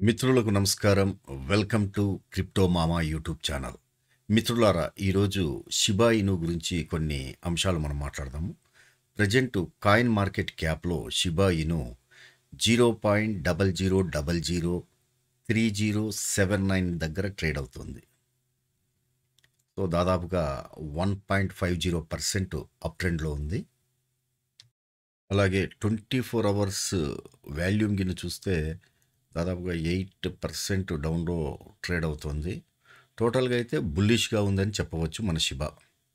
మిత్రులకు నమస్కారం welcome to crypto మామా యూట్యూబ్ ఛానల్ మిత్రులారా ఈరోజు షిబా ఇను గురించి కొన్ని అంశాలు మనం మాట్లాడదాము ప్రజెంట్ కాయిన్ మార్కెట్ క్యాప్లో Shiba Inu zero point double zero double zero three zero seven nine దగ్గర ట్రేడ్ అవుతుంది సో దాదాపుగా one point five zero percent up ట్రెండ్లో ఉంది అలాగే ట్వంటీ ఫోర్ అవర్స్ వాల్యూమ్ గిని చూస్తే దాదాపుగా ఎయిట్ పర్సెంట్ డౌన్లో ట్రేడ్ అవుతుంది టోటల్గా అయితే బుల్లిష్గా ఉందని చెప్పవచ్చు మన శిబా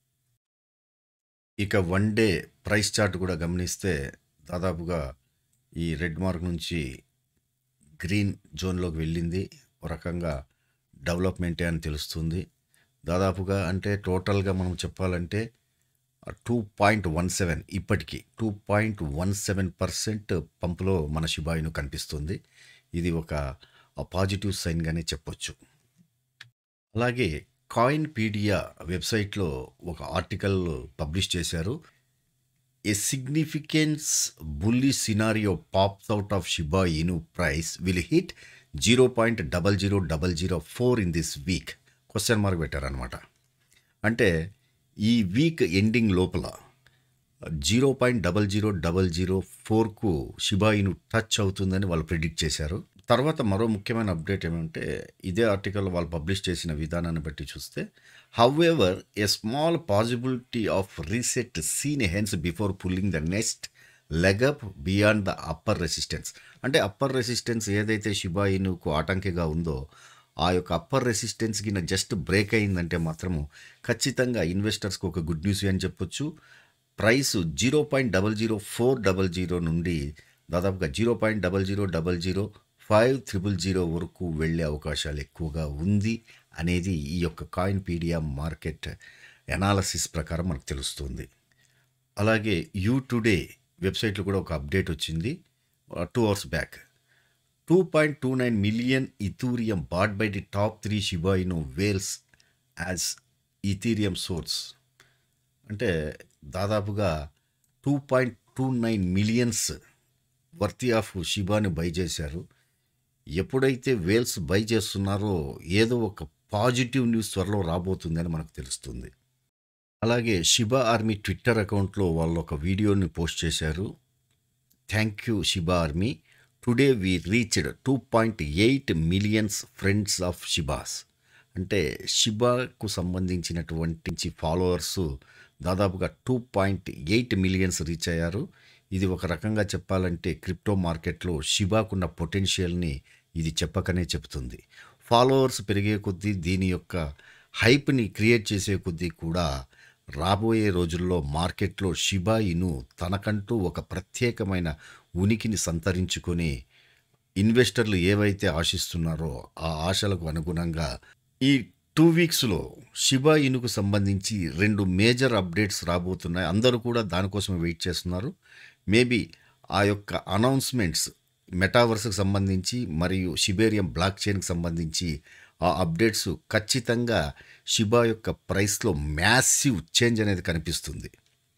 ఇక వన్ డే ప్రైస్ చార్ట్ కూడా గమనిస్తే దాదాపుగా ఈ రెడ్ మార్క్ నుంచి గ్రీన్ జోన్లోకి వెళ్ళింది ఒక రకంగా డెవలప్మెంటే అని తెలుస్తుంది దాదాపుగా అంటే టోటల్గా మనం చెప్పాలంటే టూ పాయింట్ వన్ సెవెన్ ఇప్పటికీ two point one seven percent పంపులో మన శిబాయిను కనిపిస్తుంది ఇది ఒక పాజిటివ్ సైన్గానే చెప్పొచ్చు అలాగే కాయిన్ పీడియా వెబ్సైట్లో ఒక ఆర్టికల్ పబ్లిష్ చేశారు a significance bullish scenario pops out of Shiba Inu price will hit zero point double zero double zero four in this week question mark పెట్టారనమాట అంటే ఈ వీక్ ఎండింగ్ లోపల zero point double zero double zero ఫోర్కు Shiba Inu touch అవుతుందని వాళ్ళు predict చేశారు తర్వాత మరో ముఖ్యమైన అప్డేట్ ఏమంటే ఇదే ఆర్టికల్ వాళ్ళు పబ్లిష్ చేసిన విధానాన్ని బట్టి చూస్తే however a small possibility of reset seen hence before pulling the next leg up beyond the upper resistance అంటే అప్పర్ రెసిస్టెన్స్ ఏదైతే షిబాయినుకు ఆటంకిగా ఉందో ఆ యొక్క అప్పర్ రెసిస్టెన్స్ కింద జస్ట్ బ్రేక్ అయిందంటే మాత్రము ఖచ్చితంగా ఇన్వెస్టర్స్కి ఒక గుడ్ న్యూస్ అని చెప్పొచ్చు price zero point double zero four double zero నుండి దాదాపుగా zero point double zero double zero five triple zero వరకు వెళ్ళే అవకాశాలు ఎక్కువగా ఉంది అనేది ఈ యొక్క కాయిన్ పీడియా మార్కెట్ ఎనాలసిస్ ప్రకారం మనకు తెలుస్తుంది అలాగే యూ టుడే వెబ్సైట్లో కూడా ఒక అప్డేట్ వచ్చింది two hours back two point two nine million Ethereum bought by the top three Shiba Inu whales as Ethereum soars అంటే దాదాపుగా two point two nine millions worth of షిబాని బై చేశారు ఎప్పుడైతే వేల్స్ బై చేస్తున్నారో ఏదో ఒక పాజిటివ్ న్యూస్ త్వరలో రాబోతుందని మనకు తెలుస్తుంది అలాగే షిబా ఆర్మీ ట్విట్టర్ అకౌంట్లో వాళ్ళు ఒక వీడియోని పోస్ట్ చేశారు thank you Shiba army today we reached two point eight millions friends of Shibas అంటే షిబాకు సంబంధించినటువంటి ఫాలోవర్స్ దాదాపుగా two point eight millions reach అయ్యారు ఇది ఒక రకంగా చెప్పాలంటే క్రిప్టో మార్కెట్లో షిబాకున్న పొటెన్షియల్ని ఇది చెప్పకనే చెప్తుంది ఫాలోవర్స్ పెరిగే కొద్దీ దీని యొక్క హైప్ని క్రియేట్ చేసే కొద్దీ కూడా రాబోయే రోజుల్లో మార్కెట్లో షిబా ఇను తనకంటూ ఒక ప్రత్యేకమైన ఉనికిని సంతరించుకొని ఇన్వెస్టర్లు ఏవైతే ఆశిస్తున్నారో ఆ ఆశలకు అనుగుణంగా ఈ టూ వీక్స్లో షిబా ఇనుకు సంబంధించి రెండు మేజర్ అప్డేట్స్ రాబోతున్నాయి అందరూ కూడా దానికోసం వెయిట్ చేస్తున్నారు మేబీ ఆ యొక్క అనౌన్స్మెంట్స్ మెటావర్స్కి సంబంధించి మరియు షిబేరియం బ్లాక్ చైన్కి సంబంధించి ఆ అప్డేట్స్ ఖచ్చితంగా షిబా యొక్క ప్రైస్లో మ్యాసివ్ చేంజ్ అనేది కనిపిస్తుంది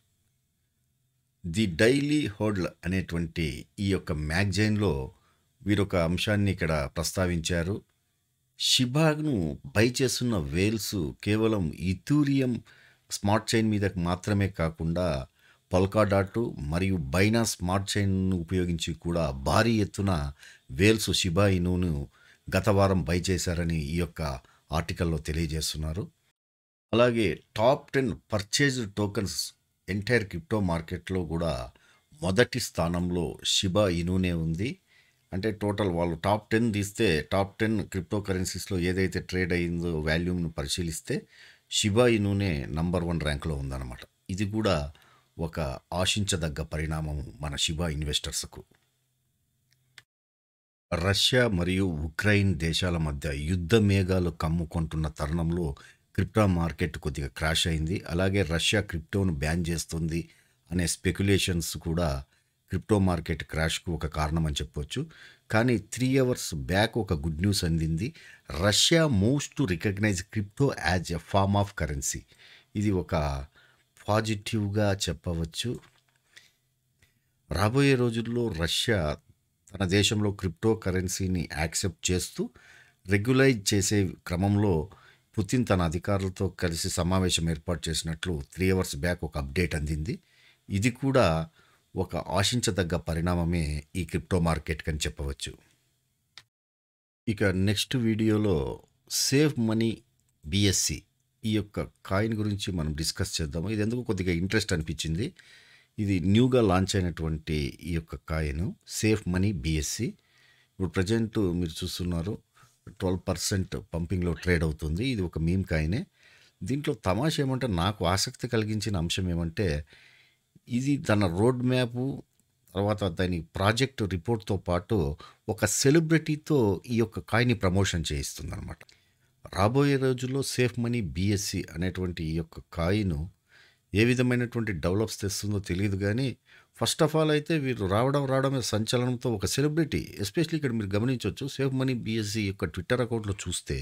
ది డైలీ హోడ్ల్ అనేటువంటి ఈ యొక్క మ్యాగజైన్లో వీరొక అంశాన్ని ఇక్కడ ప్రస్తావించారు షిబాను బై చేస్తున్న వేల్స్ కేవలం ఇథూరియం స్మార్ట్ చైన్ మీద మాత్రమే కాకుండా పల్కాడాటు మరియు బైనా స్మార్ట్ చైన్ను ఉపయోగించి కూడా భారీ ఎత్తున వేల్స్ షిబా ఇనును గత వారం బై చేశారని ఈ యొక్క ఆర్టికల్లో తెలియజేస్తున్నారు అలాగే top ten purchase tokens entire crypto మార్కెట్లో కూడా మొదటి స్థానంలో షిబా ఇనునే ఉంది అంటే టోటల్ వాళ్ళు టాప్ టెన్ తీస్తే టాప్ టెన్ క్రిప్టో కరెన్సీస్లో ఏదైతే ట్రేడ్ అయిందో వాల్యూమ్ను పరిశీలిస్తే షిబా ఇనునే నంబర్ వన్ ర్యాంక్లో ఉందన్నమాట ఇది కూడా ఒక ఆశించదగ్గ పరిణామం మన షిబా ఇన్వెస్టర్స్కు రష్యా మరియు ఉక్రెయిన్ దేశాల మధ్య యుద్ధ మేఘాలు కమ్ముకుంటున్న తరుణంలో క్రిప్టో మార్కెట్ కొద్దిగా క్రాష్ అయింది అలాగే రష్యా క్రిప్టోను బ్యాన్ చేస్తుంది అనే స్పెక్యులేషన్స్ కూడా క్రిప్టో మార్కెట్ క్రాష్కు ఒక కారణం అని చెప్పొచ్చు కానీ త్రీ అవర్స్ బ్యాక్ ఒక గుడ్ న్యూస్ అందింది Russia moves to recognize crypto as a form of currency ఇది ఒక పాజిటివ్గా చెప్పవచ్చు రాబోయే రోజుల్లో రష్యా తన దేశంలో క్రిప్టో కరెన్సీని యాక్సెప్ట్ చేస్తూ రెగ్యులైజ్ చేసే క్రమంలో పుతిన్ తన అధికారులతో కలిసి సమావేశం ఏర్పాటు చేసినట్లు త్రీ అవర్స్ బ్యాక్ ఒక అప్డేట్ అందింది ఇది కూడా ఒక ఆశించదగ్గ పరిణామమే ఈ క్రిప్టో మార్కెట్ అని చెప్పవచ్చు ఇక నెక్స్ట్ వీడియోలో సేవ్ మనీ బిఎస్సి ఈ యొక్క కాయిన్ గురించి మనం డిస్కస్ చేద్దాము ఇది ఎందుకు కొద్దిగా ఇంట్రెస్ట్ అనిపించింది ఇది న్యూగా లాంచ్ అయినటువంటి ఈ యొక్క కాయిన్ సేఫ్ మనీ బిఎస్సి ఇప్పుడు ప్రజెంట్ మీరు చూస్తున్నారు ట్వెల్వ్ పర్సెంట్ పంపింగ్లో ట్రేడ్ అవుతుంది ఇది ఒక మీమ్ కాయినే దీంట్లో తమాష ఏమంటే నాకు ఆసక్తి కలిగించిన అంశం ఏమంటే ఇది తన రోడ్ మ్యాపు తర్వాత దాని ప్రాజెక్ట్ రిపోర్ట్తో పాటు ఒక సెలబ్రిటీతో ఈ యొక్క కాయిని ప్రమోషన్ చేయిస్తుంది అనమాట రాబోయే రోజుల్లో సేఫ్ మనీ బిఎస్సి అనేటువంటి ఈ యొక్క కాయిన్ ఏ విధమైనటువంటి డెవలప్స్ తెస్తుందో తెలియదు కానీ ఫస్ట్ ఆఫ్ ఆల్ అయితే వీరు రావడం రావడమే సంచలనంతో ఒక సెలబ్రిటీ ఎస్పెషల్లీ ఇక్కడ మీరు గమనించవచ్చు సేఫ్ మనీ బిఎస్సి యొక్క ట్విట్టర్ అకౌంట్లో చూస్తే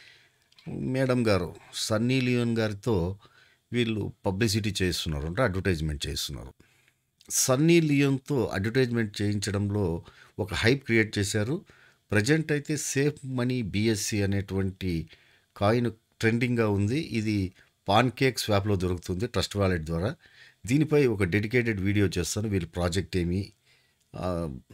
మేడం గారు సన్నీ లియోన్ గారితో వీళ్ళు పబ్లిసిటీ చేస్తున్నారు అంటే అడ్వర్టైజ్మెంట్ చేస్తున్నారు సన్నీ లియోన్తో అడ్వర్టైజ్మెంట్ చేయించడంలో ఒక హైప్ క్రియేట్ చేశారు ప్రజెంట్ అయితే సేఫ్ మనీ బిఎస్సి అనేటువంటి కాయిన్ ట్రెండింగ్గా ఉంది ఇది పాన్ కేక్ స్వాప్లో దొరుకుతుంది ట్రస్ట్ వాలెట్ ద్వారా దీనిపై ఒక డెడికేటెడ్ వీడియో చేస్తాను వీరి ప్రాజెక్ట్ ఏమి ఆ,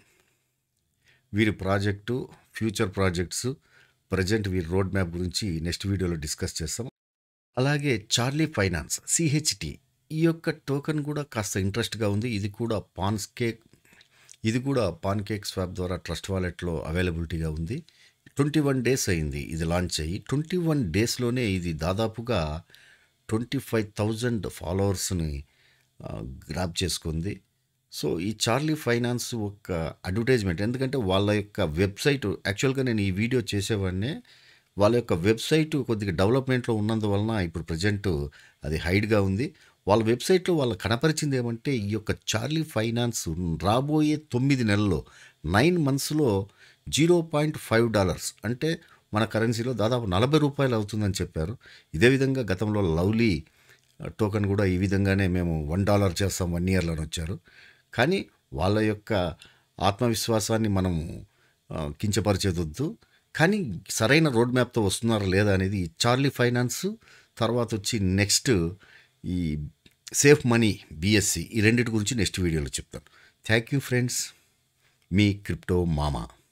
వీరి ప్రాజెక్టు ఫ్యూచర్ ప్రాజెక్ట్స్ ప్రజెంట్ వీరి రోడ్ మ్యాప్ గురించి నెక్స్ట్ వీడియోలో డిస్కస్ చేస్తాం అలాగే చార్లీ ఫైనాన్స్ సిహెచ్టి ఈ యొక్క టోకెన్ కూడా కాస్త ఇంట్రెస్ట్గా ఉంది ఇది కూడా పాన్స్ కేక్ ఇది కూడా పాన్ కేక్ స్వాప్ ద్వారా ట్రస్ట్ వాలెట్లో అవైలబిలిటీగా ఉంది ట్వంటీ వన్ డేస్ అయింది ఇది లాంచ్ అయ్యి ట్వంటీ వన్ డేస్లోనే ఇది దాదాపుగా ట్వంటీ ఫైవ్ థౌజండ్ ఫాలోవర్స్ని గ్రాప్ చేసుకుంది సో ఈ చార్లీ ఫైనాన్స్ ఒక అడ్వర్టైజ్మెంట్ ఎందుకంటే వాళ్ళ యొక్క వెబ్సైట్ యాక్చువల్గా నేను ఈ వీడియో చేసేవాడినే వాళ్ళ యొక్క వెబ్సైట్ కొద్దిగా డెవలప్మెంట్లో ఉన్నందువలన ఇప్పుడు ప్రజెంట్ అది హైడ్గా ఉంది వాళ్ళ వెబ్సైట్లో వాళ్ళు కనపరిచింది ఏమంటే ఈ యొక్క చార్లీ ఫైనాన్స్ రాబోయే తొమ్మిది నెలల్లో నైన్ మంత్స్లో జీరో పాయింట్ ఫైవ్ డాలర్స్ అంటే మన కరెన్సీలో దాదాపు నలభై రూపాయలు అవుతుందని చెప్పారు ఇదే విధంగా గతంలో లవ్లీ టోకెన్ కూడా ఈ విధంగానే మేము వన్ డాలర్ చేస్తాం వన్ ఇయర్లో వచ్చారు కానీ వాళ్ళ యొక్క ఆత్మవిశ్వాసాన్ని మనము ఆ, కించపరిచేదొద్దు కానీ సరైన రోడ్ మ్యాప్తో వస్తున్నారా లేదా అనేది ఈ చార్లీ ఫైనాన్స్ తర్వాత వచ్చి నెక్స్ట్ ఈ సేఫ్ మనీ బిఎస్సి ఈ రెండింటి గురించి నెక్స్ట్ వీడియోలో చెప్తాను థ్యాంక్ యూ ఫ్రెండ్స్ మీ క్రిప్టో మామా